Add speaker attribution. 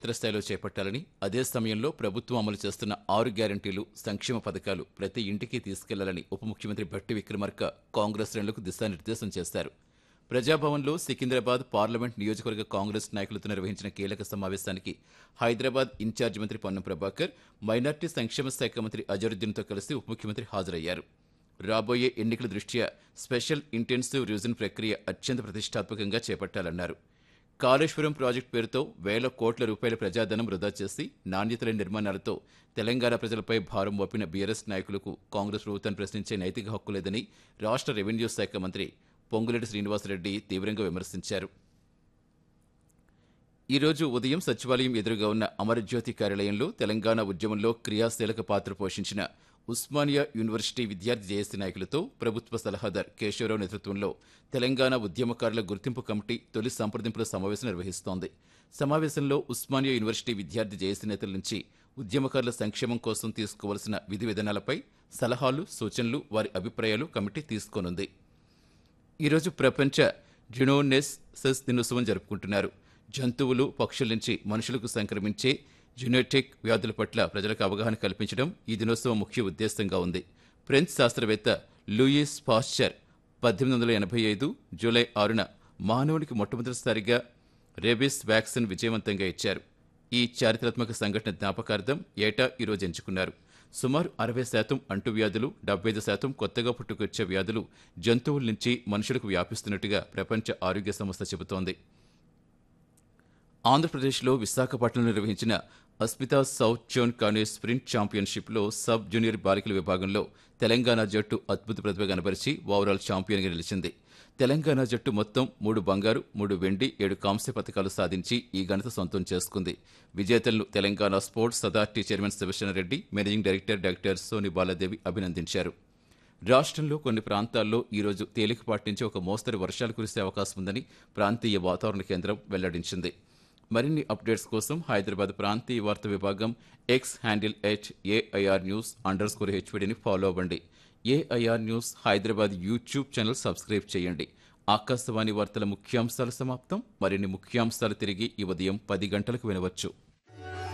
Speaker 1: క్షేత్రస్థాయిలో చేపట్టాలని అదే సమయంలో ప్రభుత్వం అమలు చేస్తున్న ఆరు గ్యారంటీలు సంక్షేమ పథకాలు ప్రతి ఇంటికి తీసుకెళ్లాలని ఉప ముఖ్యమంత్రి భట్టి విక్రమార్క కాంగ్రెస్ శ్రేణులకు దిశానిర్దేశం చేశారు ప్రజాభవన్లో సికింద్రాబాద్ పార్లమెంట్ నియోజకవర్గ కాంగ్రెస్ నాయకులతో నిర్వహించిన కీలక సమావేశానికి హైదరాబాద్ ఇన్ఛార్జ్ మంత్రి పొన్నం ప్రభాకర్ మైనార్టీ సంక్షేమ శాఖ మంత్రి అజరుద్దీన్తో కలిసి ఉప ముఖ్యమంత్రి హాజరయ్యారు రాబోయే ఎన్నికల దృష్ట్యా స్పెషల్ ఇంటెన్సివ్ రివిజన్ ప్రక్రియ అత్యంత ప్రతిష్టాత్మకంగా చేపట్టాలన్నారు కాళేశ్వరం ప్రాజెక్టు పేరుతో వేల కోట్ల రూపాయల ప్రజాధనం వృధా చేసి నాణ్యత లేని నిర్మాణాలతో తెలంగాణ ప్రజలపై భారం మోపిన బీఆర్ఎస్ నాయకులకు కాంగ్రెస్ ప్రభుత్వాన్ని ప్రశ్నించే నైతిక హక్కు లేదని రాష్ట్ర రెవెన్యూ శాఖ మంత్రి పొంగులేటి శ్రీనివాసరెడ్డి తీవ్రంగా విమర్శించారు ఈ రోజు ఉదయం సచివాలయం ఎదురుగా ఉన్న అమరజ్యోతి కార్యాలయంలో తెలంగాణ ఉద్యమంలో క్రియాశీలక పాత్ర పోషించిన ఉస్మానియా యూనివర్సిటీ విద్యార్థి జేఏసీ నాయకులతో ప్రభుత్వ సలహాదార్ కేశవరావు నేతృత్వంలో తెలంగాణ ఉద్యమకారుల గుర్తింపు కమిటీ తొలి సంప్రదింపుల సమావేశం నిర్వహిస్తోంది సమావేశంలో ఉస్మానియా యూనివర్సిటీ విద్యార్థి జేఏసీ నేతల నుంచి ఉద్యమకారుల సంక్షేమం కోసం తీసుకోవలసిన విధి విధానాలపై సలహాలు సూచనలు వారి అభిప్రాయాలు కమిటీ తీసుకోనుంది ఈరోజు ప్రపంచ జినోనెస్ సెస్ దినోత్సవం జరుపుకుంటున్నారు జంతువులు పక్షుల నుంచి మనుషులకు సంక్రమించే జునోటిక్ వ్యాధుల పట్ల ప్రజలకు అవగాహన కల్పించడం ఈ దినోత్సవం ముఖ్య ఉద్దేశంగా ఉంది ఫ్రెంచ్ శాస్త్రవేత్త లూయిస్ పాస్చర్ పద్దెనిమిది వందల ఎనభై ఐదు జూలై ఆరున మానవునికి మొట్టమొదటిసారిగా రేబిస్ వ్యాక్సిన్ విజయవంతంగా ఇచ్చారు ఈ చారిత్రాత్మక సంఘటన జ్ఞాపకార్థం ఏటా ఈరోజు ఎంచుకున్నారు సుమారు అరవై శాతం అంటువ్యాధులు డెబ్బై ఐదు శాతం కొత్తగా పుట్టుకొచ్చే వ్యాధులు జంతువుల నుంచి మనుషులకు వ్యాపిస్తున్నట్టుగా ప్రపంచ ఆరోగ్య సంస్థ చెబుతోంది ఆంధ్రప్రదేశ్లో విశాఖపట్నంలో నిర్వహించిన అస్మితా సౌత్ జోన్ కానే స్ప్రింట్ ఛాంపియన్షిప్లో సబ్ జూనియర్ బాలికల విభాగంలో తెలంగాణ జట్టు అద్భుత ప్రతిభ కనబరిచి ఓవరాల్ ఛాంపియన్గా నిలిచింది తెలంగాణ జట్టు మొత్తం మూడు బంగారు మూడు వెండి ఏడు కాంస్య పథకాలు సాధించి ఈ ఘనత సొంతం చేసుకుంది విజేతలను Telangana sports authority chairman Shivasharanreddy managing director doctor Soni Baladevi అభినందించారు రాష్ట్రంలో కొన్ని ప్రాంతాల్లో ఈరోజు తేలికపాటి నుంచి ఒక మోస్తరు వర్షాలు కురిసే అవకాశం ఉందని ప్రాంతీయ వాతావరణ కేంద్రం వెల్లడించింది మరిన్ని అప్డేట్స్ కోసం హైదరాబాద్ ప్రాంతీయ వార్తా విభాగం X handle at AIR news underscore హెచ్పిడిని ఫాలో అవ్వండి AIR news Hyderabad YouTube channel subscribe చేయండి ఆకాశవాణి వార్తల ముఖ్యాంశాలు సమాప్తం మరిన్ని ముఖ్యాంశాలు తిరిగి ఈ ఉదయం పది గంటలకు వినవచ్చు